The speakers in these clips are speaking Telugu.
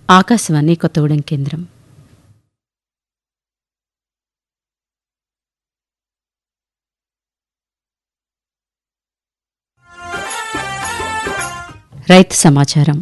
ఆకాశవాణి కొత్తగూడెం కేంద్రం రైతు సమాచారం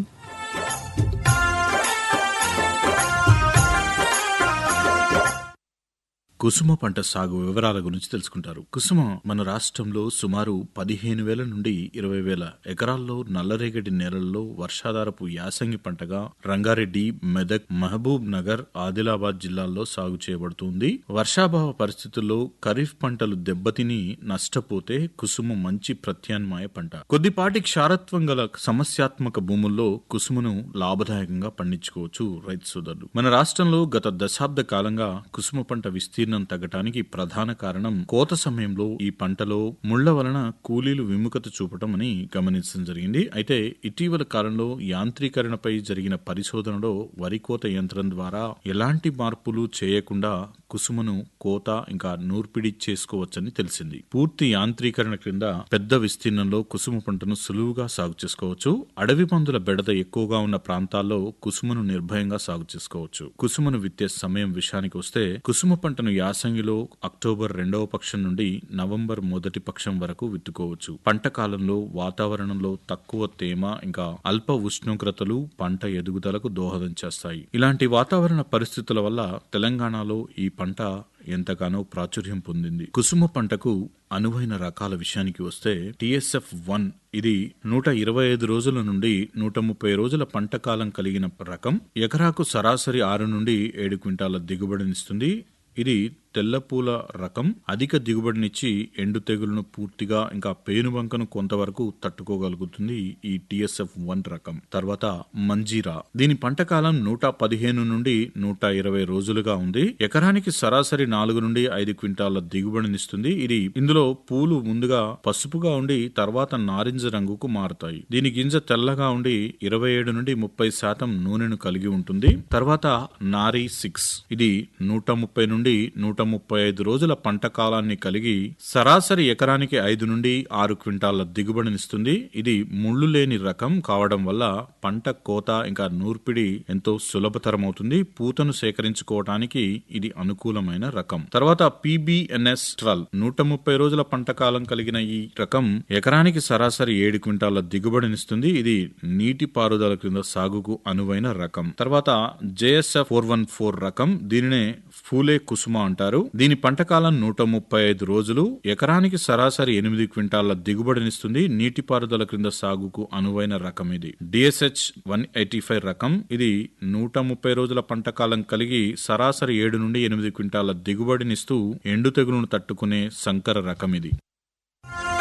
కుసుమ పంట సాగు వివరాల గురించి తెలుసుకుంటారు కుసుమ మన రాష్ట్రంలో సుమారు పదిహేను వేల నుండి ఇరవై వేల ఎకరాల్లో నల్లరేగడి నేలల్లో వర్షాధారపు యాసంగి పంటగా రంగారెడ్డి మెదక్ మహబూబ్ నగర్ ఆదిలాబాద్ జిల్లాల్లో సాగు చేయబడుతుంది వర్షాభావ పరిస్థితుల్లో ఖరీఫ్ పంటలు దెబ్బతిని నష్టపోతే కుసుమ మంచి ప్రత్యామ్నాయ పంట కొద్దిపాటి క్షారత్వం గల సమస్యాత్మక భూముల్లో కుసుమను లాభదాయకంగా పండించుకోవచ్చు రైతు సోదరులు మన రాష్ట్రంలో గత దశాబ్ద కాలంగా కుసుమ పంట విస్తీర్ణం తగ్గటానికి ప్రధాన కారణం కోత సమయంలో ఈ పంటలో ముళ్ల వలన కూలీలు విముఖత చూపటం అని గమనించడం జరిగింది అయితే ఇటీవల కాలంలో యాంత్రీకరణపై జరిగిన పరిశోధనలో వరి కోత యంత్రం ద్వారా ఎలాంటి మార్పులు చేయకుండా కుసుమను కోత ఇంకా నూర్పిడి చేసుకోవచ్చని తెలిసింది పూర్తి యాంత్రీకరణ క్రింద పెద్ద విస్తీర్ణంలో కుసుమ పంటను సులువుగా సాగు చేసుకోవచ్చు అడవి పందుల బెడద ఎక్కువగా ఉన్న ప్రాంతాల్లో కుసుమను నిర్భయంగా సాగు చేసుకోవచ్చు కుసుమను విత్తే సమయం విషయానికి వస్తే కుసుమ పంటను యాసంగిలో అక్టోబర్ రెండవ పక్షం నుండి నవంబర్ మొదటి పక్షం వరకు విత్తుకోవచ్చు పంట కాలంలో వాతావరణంలో తక్కువ తేమ ఇంకా అల్ప ఉష్ణోగ్రతలు పంట ఎదుగుదలకు దోహదం చేస్తాయి ఇలాంటి వాతావరణ పరిస్థితుల వల్ల తెలంగాణలో ఈ పంట ఎంతగానో ప్రాచుర్యం పొందింది కుసుమ పంటకు అనువైన రకాల విషయానికి వస్తే టిఎస్ఎఫ్ వన్ ఇది నూట ఇరవై ఐదు రోజుల నుండి నూట ముప్పై రోజుల పంట కాలం కలిగిన రకం ఎకరాకు సరాసరి ఆరు నుండి ఏడు క్వింటాల దిగుబడినిస్తుంది ఇది తెల్లపూల రకం అధిక దిగుబడినిచ్చి ఎండు తెగులను పూర్తిగా ఇంకా పేనుబంకను కొంతవరకు తట్టుకోగలుగుతుంది ఈ టిఎస్ఎఫ్ వన్ రకం తర్వాత మంజీరా దీని పంట కాలం నూట పదిహేను నుండి నూట ఇరవై రోజులుగా ఉంది ఎకరానికి సరాసరి నాలుగు నుండి ఐదు క్వింటాల దిగుబడినిస్తుంది ఇది ఇందులో పూలు ముందుగా పసుపుగా ఉండి తర్వాత నారింజ రంగుకు మారుతాయి దీని గింజ తెల్లగా ఉండి ఇరవై ఏడు నుండి ముప్పై శాతం నూనెను కలిగి ఉంటుంది తర్వాత నారీ సిక్స్ ఇది నూట ముప్పై నుండి నూట ముప్పై ఐదు రోజుల పంట కాలాన్ని కలిగి సరాసరి ఎకరానికి ఐదు నుండి ఆరు క్వింటాల దిగుబడినిస్తుంది ఇది ముళ్ళు లేని రకం కావడం వల్ల పంట కోత ఇంకా నూర్పిడి ఎంతో సులభతరమవుతుంది పూతను సేకరించుకోవటానికి ఇది అనుకూలమైన రకం తర్వాత పీబీఎన్ఎస్ ట్వెల్వ్ నూట ముప్పై రోజుల పంట కాలం కలిగిన ఈ రకం ఎకరానికి సరాసరి ఏడు క్వింటాల దిగుబడినిస్తుంది ఇది నీటి పారుదల క్రింద సాగుకు అనువైన రకం తర్వాత జేఎస్ఎఫ్ ఫోర్ వన్ ఫోర్ రకం దీనినే ఫూలే కుసుమ అంటారు దీని పంట కాలం నూట ముప్పై ఐదు రోజులు ఎకరానికి సరాసరి ఎనిమిది క్వింటాల దిగుబడినిస్తుంది నీటిపారుదల క్రింద సాగుకు అనువైన రకం ఇది డిఎస్హెచ్ వన్ ఎయిటీ ఫైవ్ రకం ఇది నూట ముప్పై రోజుల పంట కాలం కలిగి సరాసరి ఏడు నుండి ఎనిమిది క్వింటాల దిగుబడినిస్తూ ఎండు తెగులను తట్టుకునే సంకర రకం ఇది